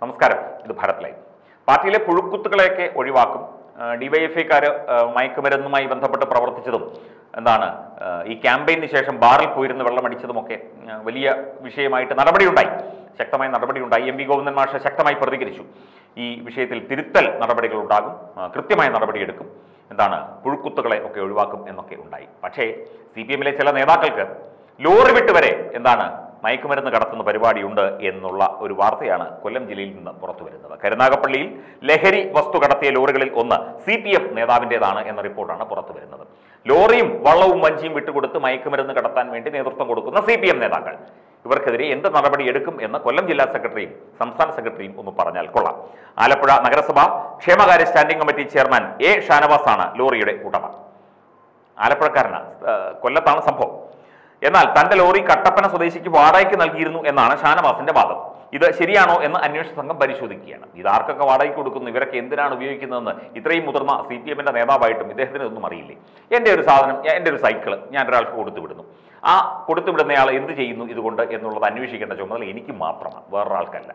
നമസ്കാരം ഇത് ഭാരത് ലൈവ് പാർട്ടിയിലെ പുഴുക്കുത്തുകളെയൊക്കെ ഒഴിവാക്കും ഡിവൈഎഫ്ഐക്കാർ മയക്കുമരുന്നുമായി ബന്ധപ്പെട്ട് പ്രവർത്തിച്ചതും എന്താണ് ആ, ഈ ക്യാമ്പയിന് ശേഷം ബാറിൽ പോയിരുന്ന് വെള്ളമടിച്ചതുമൊക്കെ ആ, വലിയ വിഷയമായിട്ട് നടപടിയുണ്ടായി ശക്തമായ നടപടിയുണ്ടായി എം വി ഗോവിന്ദൻ മാഷ ശക്തമായി പ്രതികരിച്ചു ഈ വിഷയത്തിൽ തിരുത്തൽ നടപടികൾ ഉണ്ടാകും ആ, കൃത്യമായ നടപടിയെടുക്കും എന്താണ് പുഴുക്കുത്തുകളെ ഒക്കെ ഒഴിവാക്കും എന്നൊക്കെ ഉണ്ടായി പക്ഷേ സി പി എമ്മിലെ ചില നേതാക്കൾക്ക് ലോറി വിട്ട് വരെ എന്താണ് മയക്കുമരുന്ന് കടത്തുന്ന പരിപാടിയുണ്ട് എന്നുള്ള ഒരു വാർത്തയാണ് കൊല്ലം ജില്ലയിൽ നിന്ന് പുറത്തു വരുന്നത് കരുനാഗപ്പള്ളിയിൽ ലഹരി വസ്തു കടത്തിയ ലോറികളിൽ ഒന്ന് സി പി എം നേതാവിൻ്റെതാണ് എന്ന റിപ്പോർട്ടാണ് പുറത്തു വരുന്നത് ലോറിയും വള്ളവും വഞ്ചിയും വിട്ടുകൊടുത്ത് മയക്കുമരുന്ന് കടത്താൻ വേണ്ടി നേതൃത്വം കൊടുക്കുന്ന സി പി എം നേതാക്കൾ ഇവർക്കെതിരെ എന്ത് നടപടി എടുക്കും എന്ന് കൊല്ലം ജില്ലാ സെക്രട്ടറിയും സംസ്ഥാന സെക്രട്ടറിയും ഒന്ന് പറഞ്ഞാൽ കൊള്ളാം ആലപ്പുഴ നഗരസഭ ക്ഷേമകാര്യ സ്റ്റാൻഡിംഗ് കമ്മിറ്റി ചെയർമാൻ എ ഷാനവാസാണ് ലോറിയുടെ ഉടമ ആലപ്പുഴക്കാരനാണ് ഏഹ് കൊല്ലത്താണ് സംഭവം എന്നാൽ തന്റെ ലോറി കട്ടപ്പന സ്വദേശിക്ക് വാടകയ്ക്ക് നൽകിയിരുന്നു എന്നാണ് ഷാനവാസിന്റെ വാദം ഇത് ശരിയാണോ എന്ന് അന്വേഷണ സംഘം പരിശോധിക്കുകയാണ് ഇത് ആർക്കൊക്കെ വാടകയ്ക്ക് കൊടുക്കുന്നു ഇവരൊക്കെ എന്തിനാണ് ഉപയോഗിക്കുന്നതെന്ന് ഇത്രയും മുതിർന്ന സി പി എമ്മിന്റെ നേതാവായിട്ടും ഇദ്ദേഹത്തിന് ഒന്നും അറിയില്ലേ എൻ്റെ ഒരു സാധനം ഞാൻ- എൻ്റെ ഒരു സൈക്കിള് ഞാൻ ഒരാൾക്ക് കൊടുത്തു വിടുന്നു ആ കൊടുത്തു വിടുന്നയാൾ എന്ത് ചെയ്യുന്നു ഇതുകൊണ്ട് എന്നുള്ളത് അന്വേഷിക്കേണ്ട ചുമതല എനിക്ക് മാത്രമാണ് വേറൊരാൾക്കല്ല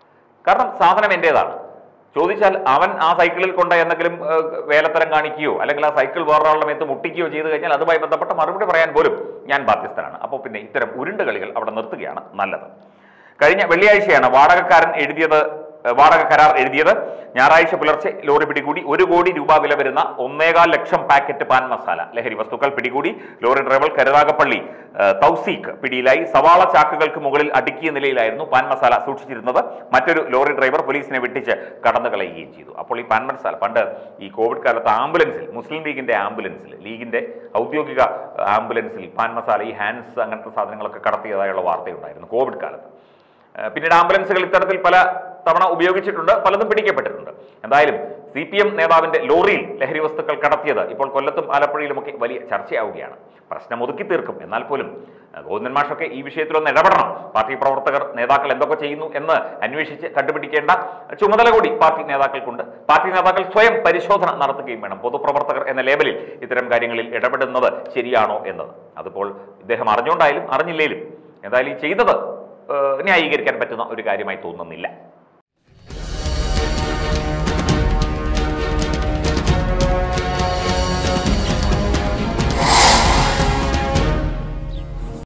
കാരണം സാധനം എൻ്റേതാണ് ചോദിച്ചാൽ അവൻ ആ സൈക്കിളിൽ കൊണ്ട് എന്തെങ്കിലും ഏഹ്, വേലത്തരം കാണിക്കുകയോ അല്ലെങ്കിൽ ആ സൈക്കിൾ വേറൊരാളുടെ മേത്ത് മുട്ടിക്കുകയോ ചെയ്തു കഴിഞ്ഞാൽ അതുമായി ബന്ധപ്പെട്ട മറുപടി പറയാൻ പോലും ഞാൻ ബാധ്യസ്ഥനാണ് അപ്പോൾ പിന്നെ ഇത്തരം ഉരുണ്ട് കളികൾ അവിടെ നിർത്തുകയാണ് നല്ലത് കഴിഞ്ഞ വെള്ളിയാഴ്ചയാണ് വാടകക്കാരൻ എഴുതിയത് ഏഹ്, വാടക കരാർ എഴുതിയത് ഞായറാഴ്ച പുലർച്ചെ ലോറി പിടികൂടി ഒരു കോടി രൂപ വില വരുന്ന ഒന്നേകാൽ ലക്ഷം പാക്കറ്റ് പാൻ മസാല ലഹരി വസ്തുക്കൾ പിടികൂടി ലോറി ഡ്രൈവർ കരുനാഗപ്പള്ളി ഏഹ്, തൗസീഖ് പിടിയിലായി സവാള ചാക്കുകൾക്ക് മുകളിൽ അടുക്കിയ നിലയിലായിരുന്നു പാൻ മസാല സൂക്ഷിച്ചിരുന്നത് മറ്റൊരു ലോറി ഡ്രൈവർ പോലീസിനെ വെട്ടിച്ച് കടന്നു കളയുകയും ചെയ്തു അപ്പോൾ ഈ പാൻ മസാല പണ്ട് ഈ കോവിഡ് കാലത്ത് ആംബുലൻസിൽ മുസ്ലിം ലീഗിന്റെ ആംബുലൻസിൽ ലീഗിന്റെ ഔദ്യോഗിക ഏഹ്, ആംബുലൻസിൽ പാൻ മസാല ഈ ഹാൻഡ്സ് അങ്ങനത്തെ സാധനങ്ങളൊക്കെ കടത്തിയതായുള്ള വാർത്തയുണ്ടായിരുന്നു കോവിഡ് കാലത്ത് ഏഹ് പിന്നീട് ആംബുലൻസുകൾ ഇത്തരത്തിൽ പല തവണ ഉപയോഗിച്ചിട്ടുണ്ട് പലതും പിടിക്കപ്പെട്ടിട്ടുണ്ട് എന്തായാലും സി പി എം നേതാവിന്റെ ലോറിയിൽ ലഹരി വസ്തുക്കൾ കടത്തിയത് ഇപ്പോൾ കൊല്ലത്തും ആലപ്പുഴയിലുമൊക്കെ വലിയ ചർച്ചയാവുകയാണ് പ്രശ്നം ഒതുക്കി തീർക്കും എന്നാൽ പോലും ഏഹ് ഗോവിന്ദൻ മാഷൊക്കെ ഈ വിഷയത്തിലൊന്ന് ഇടപെടണം പാർട്ടി പ്രവർത്തകർ നേതാക്കൾ എന്തൊക്കെ ചെയ്യുന്നു എന്ന് അന്വേഷിച്ച് കണ്ടുപിടിക്കേണ്ട ചുമതല കൂടി പാർട്ടി നേതാക്കൾക്കുണ്ട് പാർട്ടി നേതാക്കൾ സ്വയം പരിശോധന നടത്തുകയും വേണം പൊതുപ്രവർത്തകർ എന്ന ലേബലിൽ ഇത്തരം കാര്യങ്ങളിൽ ഇടപെടുന്നത് ശരിയാണോ എന്നത് അതിപ്പോൾ ഇദ്ദേഹം അറിഞ്ഞുകൊണ്ടായാലും അറിഞ്ഞില്ലേലും എന്തായാലും ഈ ചെയ്തത് ഏഹ് ന്യായീകരിക്കാൻ പറ്റുന്ന ഒരു കാര്യമായി തോന്നുന്നില്ല